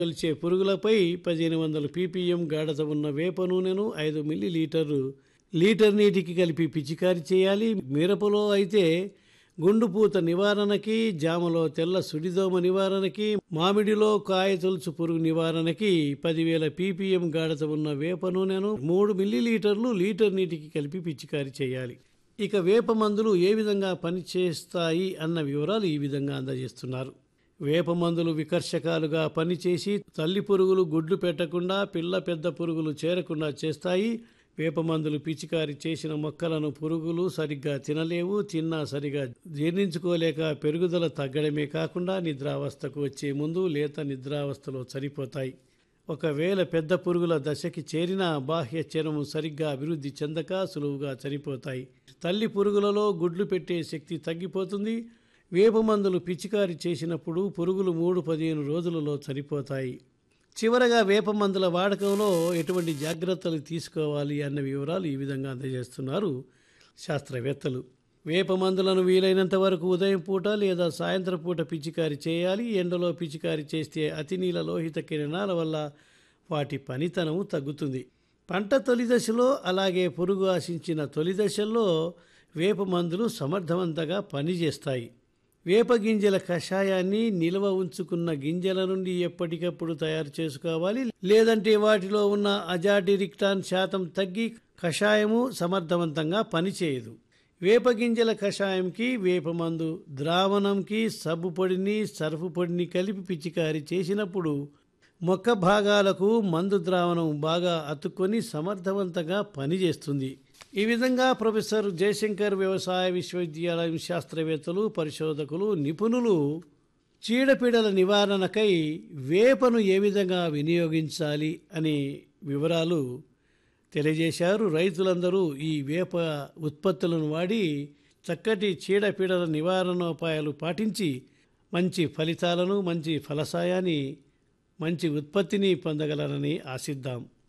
కలిసే పురుగులపై పదిహేను వందల పీపీఎం గాఢత ఉన్న వేప నూనెను ఐదు మిల్లీ లీటర్లు లీటర్ నీటికి కలిపి పిచికారి చేయాలి మిరపలో అయితే గుండుపూత నివారణకి జామలో తెల్ల సుడిదోమ నివారణకి మామిడిలో కాయ తొలుచు పురుగు నివారణకి పదివేల పీపీఎం గాఢత ఉన్న వేప నూనెను మూడు మిల్లీలీటర్లు లీటర్ నీటికి కలిపి పిచికారి చేయాలి ఇక వేప మందులు ఏ విధంగా పనిచేస్తాయి అన్న వివరాలు ఈ విధంగా అందజేస్తున్నారు వేప మందులు వికర్షకాలుగా పనిచేసి తల్లి పురుగులు గుడ్లు పెట్టకుండా పిల్ల పెద్ద పురుగులు చేరకుండా చేస్తాయి వేప మందులు పిచికారి చేసిన మొక్కలను పురుగులు సరిగ్గా తినలేవు తిన్నా సరిగా జీర్ణించుకోలేక పెరుగుదల తగ్గడమే కాకుండా నిద్రావస్థకు వచ్చే ముందు లేత నిద్రావస్థలో చనిపోతాయి ఒకవేళ పెద్ద పురుగుల దశకి చేరిన బాహ్య చర్మం సరిగ్గా అభివృద్ధి చెందక సులువుగా చనిపోతాయి తల్లి పురుగులలో గుడ్లు పెట్టే శక్తి తగ్గిపోతుంది వేప మందులు పిచికారి చేసినప్పుడు పురుగులు మూడు పదిహేను రోజులలో చనిపోతాయి చివరగా వేప మందుల వాడకంలో ఎటువంటి జాగ్రత్తలు తీసుకోవాలి అన్న వివరాలు ఈ విధంగా అందజేస్తున్నారు శాస్త్రవేత్తలు వేప మందులను వీలైనంత వరకు ఉదయం పూట లేదా సాయంత్రం పూట పిచికారి చేయాలి ఎండలో పిచికారి చేస్తే అతినీల లోహిత కిరణాల వల్ల వాటి పనితనం తగ్గుతుంది పంట తొలి దశలో అలాగే పురుగు ఆశించిన తొలి దశల్లో వేప మందులు సమర్థవంతంగా పనిచేస్తాయి వేప గింజల కషాయాన్ని నిల్వ ఉంచుకున్న గింజల నుండి ఎప్పటికప్పుడు తయారు చేసుకోవాలి లేదంటే వాటిలో ఉన్న అజాడిరిక్టాన్ శాతం తగ్గి కషాయము సమర్థవంతంగా పనిచేయదు వేప గింజల కషాయంకి వేప మందు ద్రావణంకి సబ్బు పొడిని సర్ఫు పొడిని కలిపి పిచికారి చేసినప్పుడు మొక్క భాగాలకు మందు ద్రావణం బాగా అతుక్కొని సమర్థవంతంగా పనిచేస్తుంది ఈ విధంగా ప్రొఫెసర్ జయశంకర్ వ్యవసాయ విశ్వవిద్యాలయం శాస్త్రవేత్తలు పరిశోధకులు నిపుణులు చీడపీడల నివారణకై వేపను ఏ విధంగా వినియోగించాలి అనే వివరాలు తెలియజేశారు రైతులందరూ ఈ వేప ఉత్పత్తులను వాడి చక్కటి చీడపీడల నివారణోపాయాలు పాటించి మంచి ఫలితాలను మంచి ఫలసాయాన్ని మంచి ఉత్పత్తిని పొందగలరని ఆశిద్దాం